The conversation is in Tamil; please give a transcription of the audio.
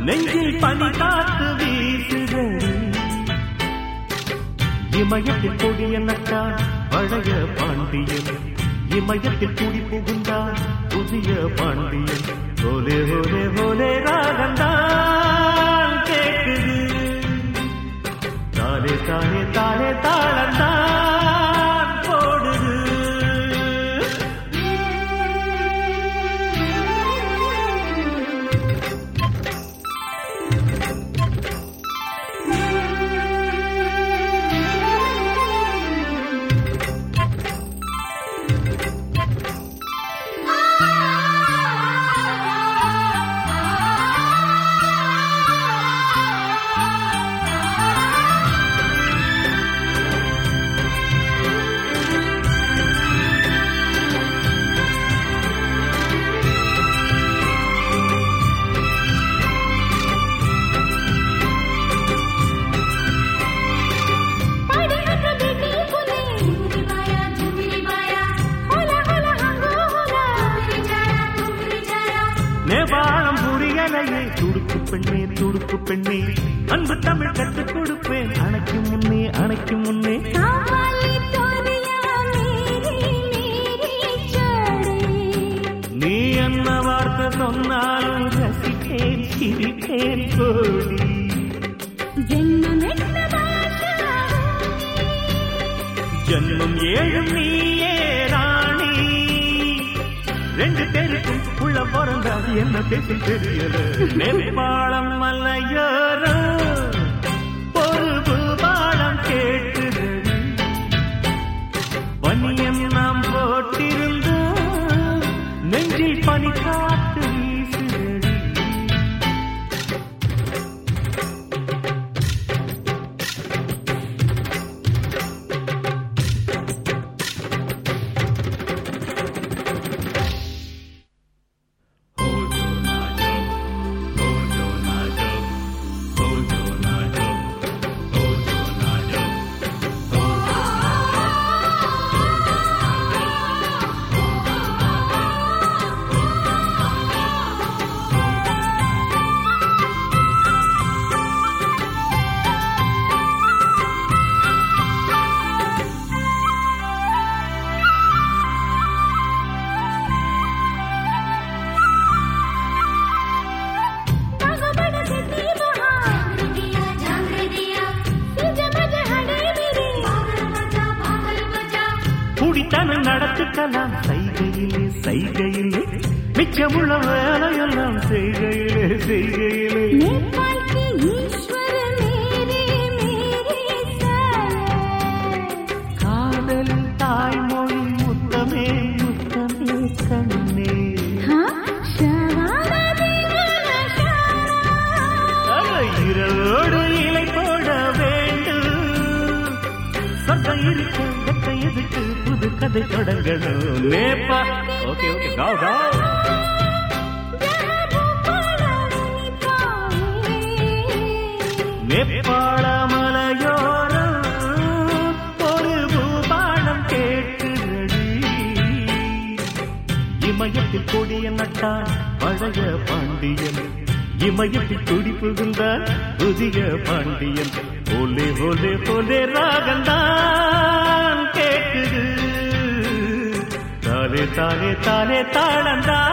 நெஞ்சில் பனி காத்து வீசுகிறது இமயத்தில் கொடிய நட்டான் பழைய பாண்டியன் இமயத்தில் குடி புகுந்தான் புதிய பாண்டியன் ஹோலே ஹோலே ஹோலே ராகந்தான் கேட்குது தாலே தாலே தாலே தாளந்தான் போடுது நேபாளம் புரியலையே துடுக்கு பெண்ணே துடுக்கு பெண்ணே அன்பு தமிழ் கற்றுக் கொடுப்பேன் அணைக்கு முன்னே அணைக்கு முன்னே நீ என்ன வார்த்தை சொன்னாலும் ரசித்தேன் சிரித்தேன் கோடி ஜன்மம் ஏழும் நீயே ராணி ரெண்டு பேருக்கும் உள்ள பிறந்தா என்ன பேசி தெரியல நேபாளம் மலையோரம் ஒரு பூபாலம் கேட்டுது பனியம் நாம் போட்டிருந்தோம் நெஞ்சில் பனி காத்து வீசுதடி குடித்தனம் நடத்துக்கலாம் சைகையிலே சைகையிலே மிச்சமுள்ள வேலையெல்லாம் செய்கையிலே செய்கையிலே காதலின் தாய்மொழி முத்தமே முத்தமே கண்ணே அலை இரவோடு இலை போட வேண்டும் சொர்க்கம் இருக்கு வெட்ட எதுக்கு புது கதை தொடங்கணும் நேப்பா ஓகே ஓகே காவ் காவ் நேபாள மலையோரம் ஒரு பூபாலம் கேட்குதடி இமயத்தில் கொடிய நட்டான் பழைய பாண்டியன் இமயத்தில் துடி புகுந்தான் புதிய பாண்டியன் ஓலே ஓலே ஓலே ராகந்தான் கேட்குது தாலே தாலே தாலே தாளந்தான்